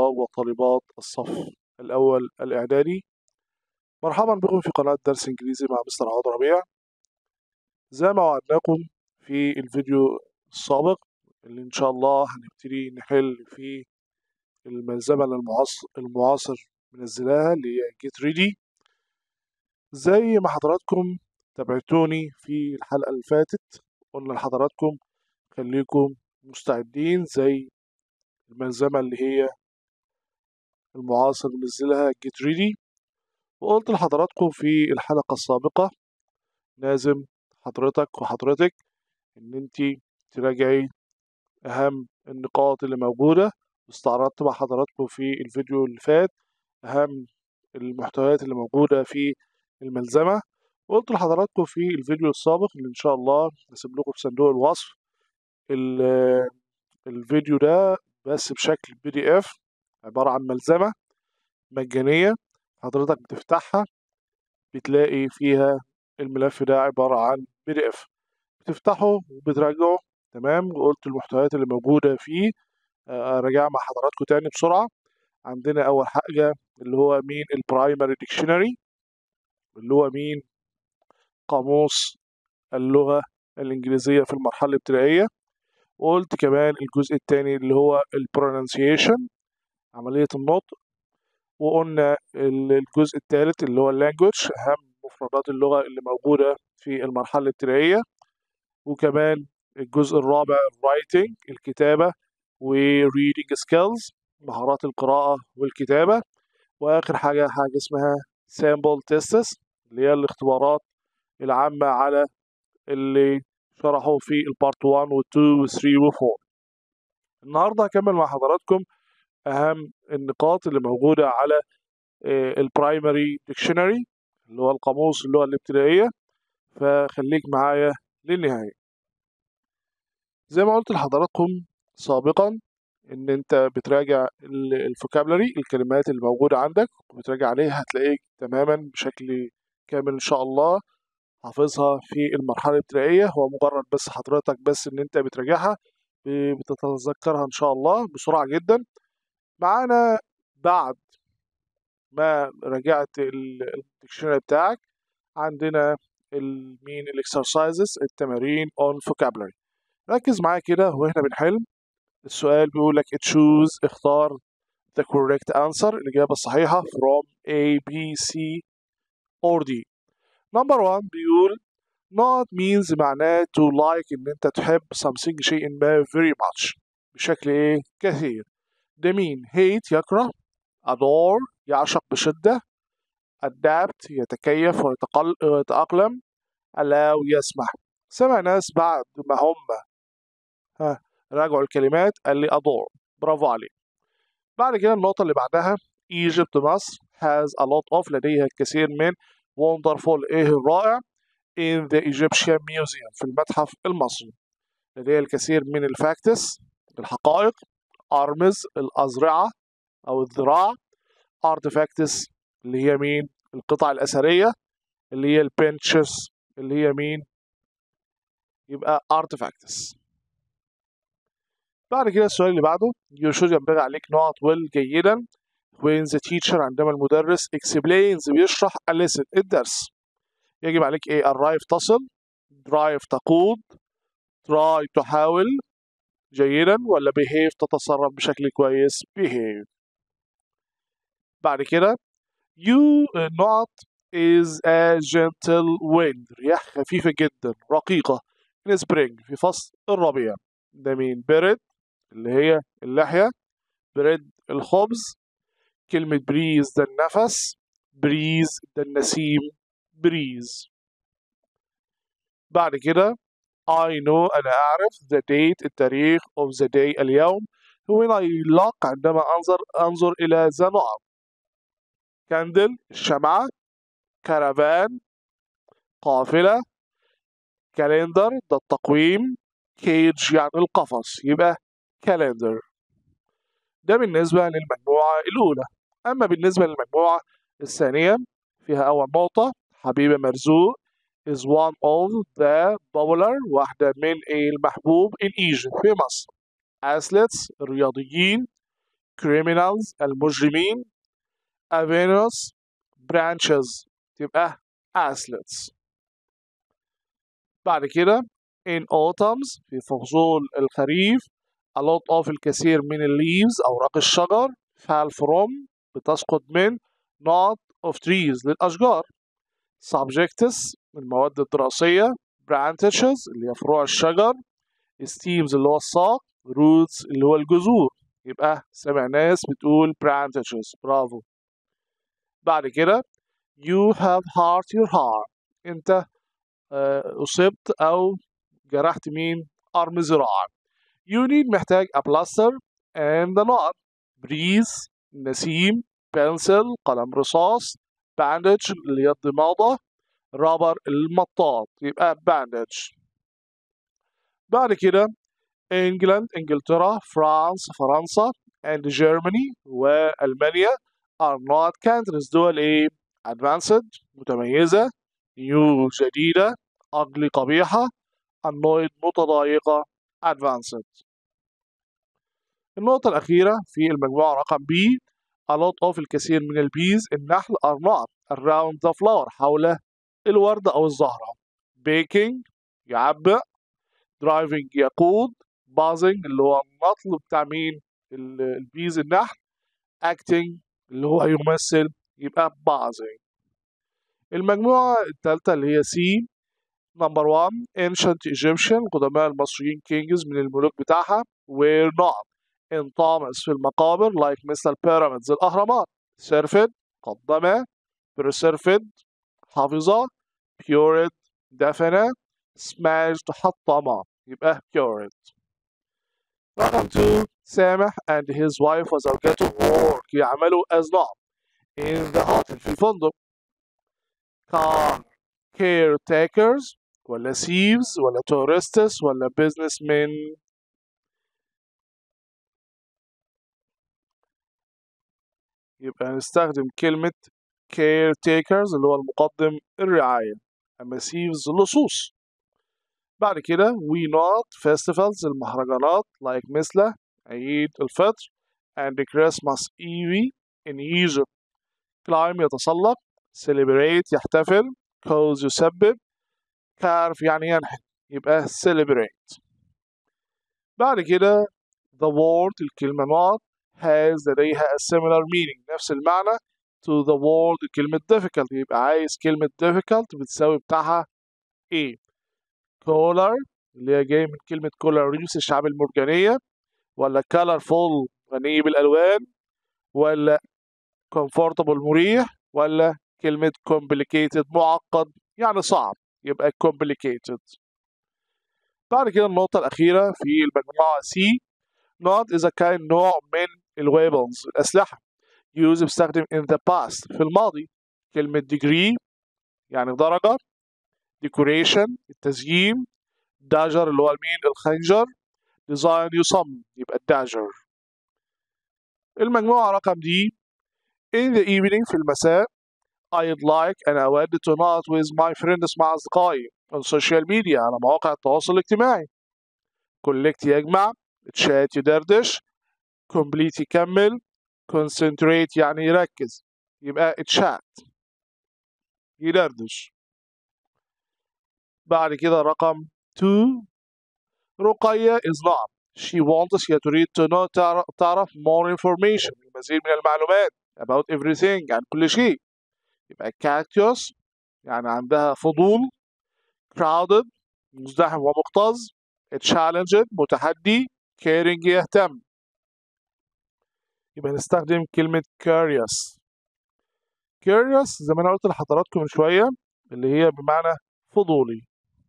وطالبات الصف الأول الإعدادي مرحبا بكم في قناة درس إنجليزي مع مستر عوض ربيع زي ما وعدناكم في الفيديو السابق اللي إن شاء الله هنبتدي نحل في الملزمة المعاصر, المعاصر منزلاها اللي هي جيت ريدي زي ما حضراتكم تابعتوني في الحلقة اللي فاتت قلنا لحضراتكم خليكم مستعدين زي الملزمة اللي هي المعاصر منزلها جيت ريدي وقلت لحضراتكم في الحلقة السابقة لازم حضرتك وحضرتك ان انت تراجعي اهم النقاط اللي موجودة واستعرضت مع حضراتكم في الفيديو اللي فات اهم المحتويات اللي موجودة في الملزمة وقلت لحضراتكم في الفيديو السابق اللي ان شاء الله هسيب لكم في صندوق الوصف الفيديو ده بس بشكل بي دي اف عبارة عن ملزمة مجانية حضرتك بتفتحها بتلاقي فيها الملف ده عبارة عن بي دي اف بتفتحه وبتراجعه تمام وقلت المحتويات اللي موجودة فيه راجع مع حضراتكم تاني بسرعة عندنا أول حاجة اللي هو مين البرايمري ديكشنري اللي هو مين قاموس اللغة الإنجليزية في المرحلة الابتدائية وقلت كمان الجزء الثاني اللي هو البرونانسيشن عملية النطق وقلنا الجزء الثالث اللي هو اللانجوج أهم مفردات اللغة اللي موجودة في المرحلة الابتدائية وكمان الجزء الرابع الرايتنج الكتابة وريدنج سكيلز مهارات القراءة والكتابة وآخر حاجة حاجة اسمها سامبل تيستس اللي هي الاختبارات العامة على اللي شرحوا في البارت 1 و2 و3 و4 النهارده هكمل مع حضراتكم اهم النقاط اللي موجوده على البرايمري ديكشنري اللي هو القاموس اللغه الابتدائيه فخليك معايا للنهايه زي ما قلت لحضراتكم سابقا ان انت بتراجع الفوكابلري الكلمات اللي موجوده عندك وبتراجع عليها هتلاقيك تماما بشكل كامل ان شاء الله حافظها في المرحلة الابتدائية هو مجرد بس حضرتك بس ان انت بتراجعها بتتذكرها ان شاء الله بسرعة جدا معانا بعد ما راجعت الديكشنري بتاعك عندنا المين الاكسرسايزز التمارين اون فوكابلري ركز معايا كده واحنا بنحل السؤال بيقول لك تشوز اختار the correct answer الإجابة الصحيحة from A B C or D نمبر 1 بيقول not means معناه to like ان انت تحب something شيء ما very much بشكل ايه كثير ده مين hate يكره adore يعشق بشدة adapt يتكيف ويتقل... ويتأقلم allow يسمح سمع ناس بعد ما هم ها راجعوا الكلمات قال لي adore برافو عليك بعد كده النقطة اللي بعدها Egypt مصر has a lot of لديها الكثير من wonderful ايه الرائع in the Egyptian Museum في المتحف المصري لديها الكثير من الفاكتس الحقائق arms الأزرعة أو الذراع artifacts اللي هي مين القطع الأثرية اللي هي البنشز اللي هي مين يبقى artifacts بعد كده السؤال اللي بعده you should ينبغي عليك نقط will جيدا when the teacher عندما المدرس explains بيشرح a lesson الدرس يجب عليك ايه arrive تصل drive تقود try تحاول جيدا ولا behave تتصرف بشكل كويس behave بعد كده you not is a gentle wind رياح خفيفة جدا رقيقة in spring في فصل الربيع ده مين برد اللي هي اللحية بريد الخبز كلمة بريز ده النفس بريز ده النسيم بريز بعد كده I know أنا أعرف the date التاريخ of the day اليوم when I look عندما أنظر أنظر إلى ذا نقط كاندل الشمعة كرفان قافلة كالندر ده التقويم كيج يعني القفص يبقى كالندر ده بالنسبة للمجموعة الأولى أما بالنسبة للمجموعة الثانية فيها أول نقطة حبيبة مرزوق is one of the popular واحدة من المحبوب in Egypt في مصر athletes الرياضيين criminals المجرمين avenues branches تبقى athletes بعد كده in autumns في فصول الخريف a lot of الكثير من الليفز أوراق الشجر fall from بتسقط من not of trees للأشجار subjects المواد الدراسية branches اللي هي فروع الشجر stems اللي هو الساق roots اللي هو الجذور يبقى سمع ناس بتقول branches برافو بعد كده you have hurt your heart انت أصبت أو جرحت مين أرم ذراعك you need محتاج a plaster and a knot breeze نسيم pencil قلم رصاص bandage اللي هي الضمادة رابر المطاط يبقى bandage بعد كده انجلاند انجلترا فرانس فرنسا and Germany وألمانيا are not countries دول ايه advanced متميزة new جديدة ugly قبيحة annoyed متضايقة advanced النقطة الأخيرة في المجموعة رقم B a lot of الكثير من البيز النحل are not around the flower حول الوردة أو الزهرة baking يعبئ driving يقود buzzing اللي هو النطل بتاع مين البيز النحل acting اللي هو يمثل يبقى buzzing المجموعة الثالثة اللي هي C نمبر 1 ancient Egyptian قدماء المصريين kings من الملوك بتاعها were not in Thomas في المقابر like مثل البيراميدز الأهرامات served قدم preserved حافظة pured دفن smashed حطم يبقى pured رقم 2 سامح and his wife وزوجته work يعملوا as not in the hotel في الفندق car caretakers ولا thieves ولا tourists ولا businessmen يبقى هنستخدم كلمة caretakers اللي هو المقدم الرعاية أما thieves اللصوص بعد كده we not festivals المهرجانات like مثل عيد الفطر and Christmas Eve in Egypt climb يتسلق celebrate يحتفل cause يسبب carve يعني ينحت يبقى celebrate بعد كده the word الكلمة not has لديها a similar meaning نفس المعنى to the word كلمة difficult يبقى عايز كلمة difficult بتساوي بتاعها ايه color اللي هي جاي من كلمة color لبس الشعاب المرجانية ولا colorful غني بالألوان ولا comfortable مريح ولا كلمة complicated معقد يعني صعب يبقى complicated بعد كده النقطة الأخيرة في المجموعة C not is a kind نوع من الويبلز الأسلحة use بستخدم in the past في الماضي كلمة degree يعني درجة decoration التزيين داجر اللي هو المين الخنجر design يصمم يبقى الداجر المجموعة رقم دي in the evening في المساء I'd like أنا أود to not with my friends مع أصدقائي on social media على مواقع التواصل الاجتماعي collect يجمع chat يدردش complete يكمل concentrate يعني يركز يبقى chat يدردش بعد كده رقم 2 رقية is not she wants هي تريد to know تعرف, تعرف more information المزيد من المعلومات about everything عن كل شيء يبقى cactus يعني عندها فضول crowded مزدحم ومكتظ challenged متحدي caring يهتم يبقى نستخدم كلمة curious curious زي ما أنا قلت لحضراتكم من شوية اللي هي بمعنى فضولي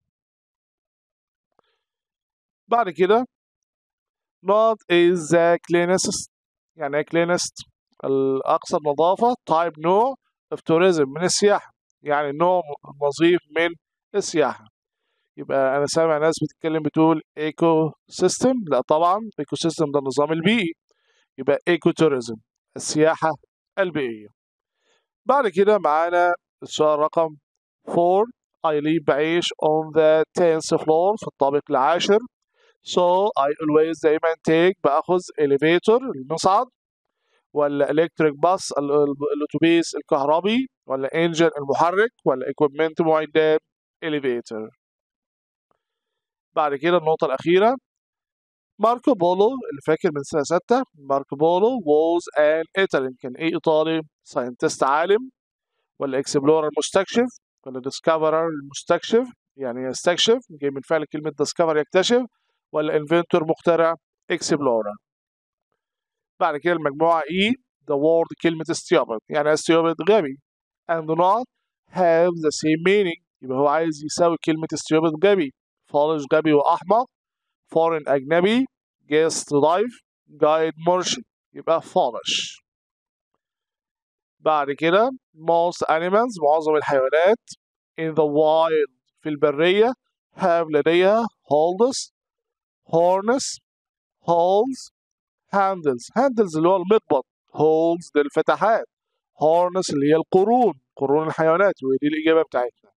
بعد كده not is the cleanest يعني ايه cleanest الأكثر نظافة type نوع of tourism من السياحة يعني نوع نظيف من السياحة يبقى أنا سامع ناس بتتكلم بتقول ايكو سيستم لا طبعا ايكو سيستم ده النظام البيئي يبقى ايكو توريزم السياحة البيئية بعد كده معانا السؤال رقم 4 I live بعيش on the 10th floor في الطابق العاشر so I always دايما take بأخذ elevator المصعد ولا الكتريك باص الاتوبيس الكهربي ولا انجن المحرك ولا equipment معدات elevator بعد كده النقطة الأخيرة ماركو بولو اللي فاكر من سنة ستة ماركو بولو was an Italian كان إيه إيطالي ساينتست عالم ولا اكسبلورر مستكشف ولا ديسكفرر المستكشف يعني يستكشف جاي من فعل كلمة ديسكفر يكتشف ولا انفنتور مخترع اكسبلورر بعد كده المجموعة E the word كلمة stupid يعني stupid غبي and not have the same meaning يبقى هو عايز يساوي كلمة stupid غبي فالش غبي وأحمق foreign أجنبي guest ضيف guide مرشد يبقى فالش بعد كده most animals معظم الحيوانات in the wild في البرية have لديها holes horns holes handles handles اللي هو المقبض holes دي الفتحات horns اللي هي القرون قرون الحيوانات ودي الإجابة بتاعتنا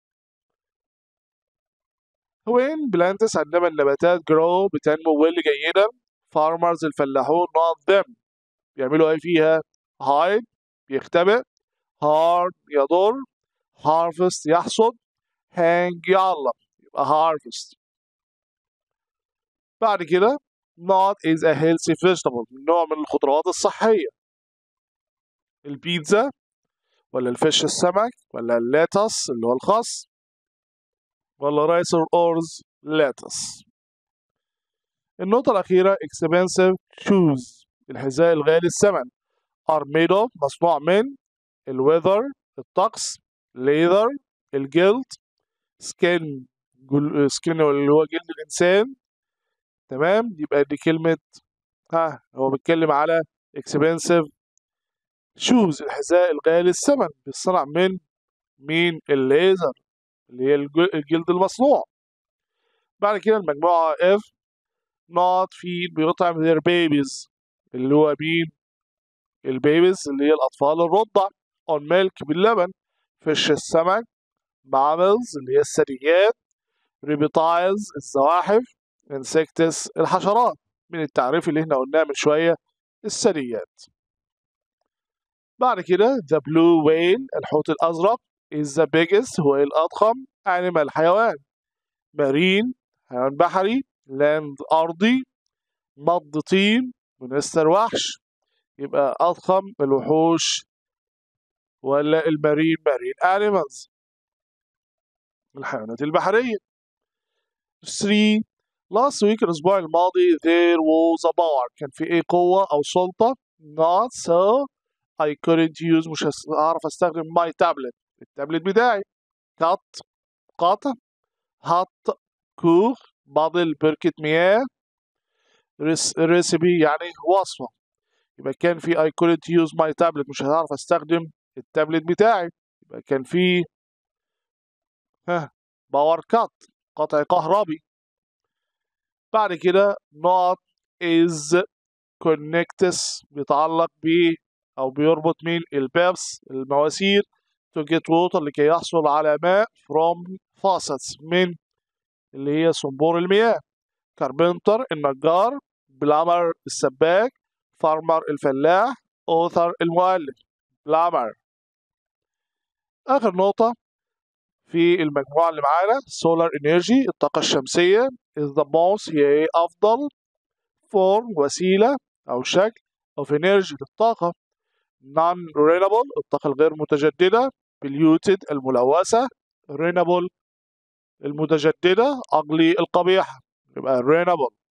when plants عندما النباتات grow بتنمو well جيدا farmers الفلاحون not them بيعملوا ايه فيها hide بيختبئ hard يضر harvest يحصد hang يعلق يبقى harvest بعد كده not is a healthy vegetable نوع من الخضروات الصحية البيتزا ولا الفش السمك ولا الليتس اللي هو الخس ولا رايس الأرز لاتس النقطة الأخيرة expensive shoes الحذاء الغالي الثمن are made of مصنوع من الويذر الطقس leather الجلد skin سكين اللي هو جلد الإنسان تمام يبقى دي كلمة ها هو بيتكلم على expensive shoes الحذاء الغالي الثمن بيصنع من مين الليزر اللي هي الجلد المصنوع بعد كده المجموعة F not feed بيطعم their babies اللي هو مين البيبيز اللي هي الأطفال الرضع on milk باللبن فش السمك mammals اللي هي الثدييات reptiles الزواحف insects الحشرات من التعريف اللي احنا قلناه من شوية الثدييات بعد كده the blue whale الحوت الأزرق is the biggest هو الأضخم animal حيوان marine حيوان بحري land أرضي مض طين ونستر وحش يبقى أضخم الوحوش ولا المارين مارين animals الحيوانات البحرية 3 last week الأسبوع الماضي there was a power كان في إيه قوة أو سلطة not so I couldn't use مش هعرف أستخدم my tablet التابلت بتاعي cut قطع هط كوخ بضل بركة مياه ريسبي يعني وصفة يبقى كان في I couldn't use my tablet مش هعرف استخدم التابلت بتاعي يبقى كان في ها باور كات قطع كهربي بعد كده not is connects بيتعلق ب او بيربط مين البابس المواسير to get water لكي يحصل على ماء from faucets من اللي هي صنبور المياه كاربنتر النجار بلامر السباك فارمر الفلاح اوثر المؤلف بلامر اخر نقطة في المجموعة اللي معانا solar energy الطاقة الشمسية is the most هي ايه افضل form وسيلة او شكل of energy للطاقة non renewable الطاقة الغير متجددة polluted الملوثة renewable المتجددة ugly القبيحة يبقى renewable